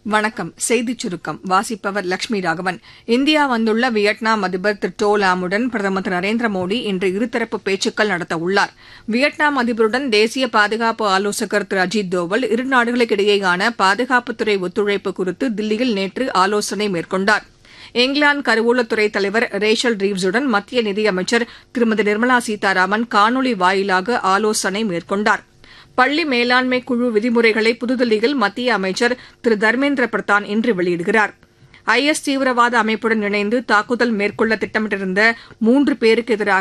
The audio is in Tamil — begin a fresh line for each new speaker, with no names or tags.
வணக்கம் செய்திச் சுருக்கம் வாசிப்பவர் லட்சுமி ராகவன் இந்தியா வந்துள்ள வியட்நாம் அதிபர் திரு டோ லாமுடன் பிரதமர் திரு நரேந்திர மோடி இன்று இருதரப்பு பேச்சுக்கள் நடத்தவுள்ளார் வியட்நாம் அதிபருடன் தேசிய பாதுகாப்பு ஆலோசகர் திரு அஜித் தோவல் இரு நாடுகளுக்கிடையேயான பாதுகாப்புத்துறை ஒத்துழைப்பு குறித்து தில்லியில் நேற்று ஆலோசனை மேற்கொண்டார் இங்கிலாந்து கருவூலத்துறை தலைவர் ரேச்சல் ரீவ்ஸுடன் மத்திய நிதியமைச்சர் திருமதி நிர்மலா சீதாராமன் காணொலி வாயிலாக ஆலோசனை மேற்கொண்டார் பள்ளி மேலாண்மை குழு விதிமுறைகளை புதுதில்லியில் மத்திய அமைச்சர் திரு தர்மேந்திர பிரதான் இன்று வெளியிடுகிறார் ஐ எஸ் தீவிரவாத அமைப்புடன் இணைந்து தாக்குதல் மேற்கொள்ள திட்டமிட்டிருந்த மூன்று பேருக்கு எதிராக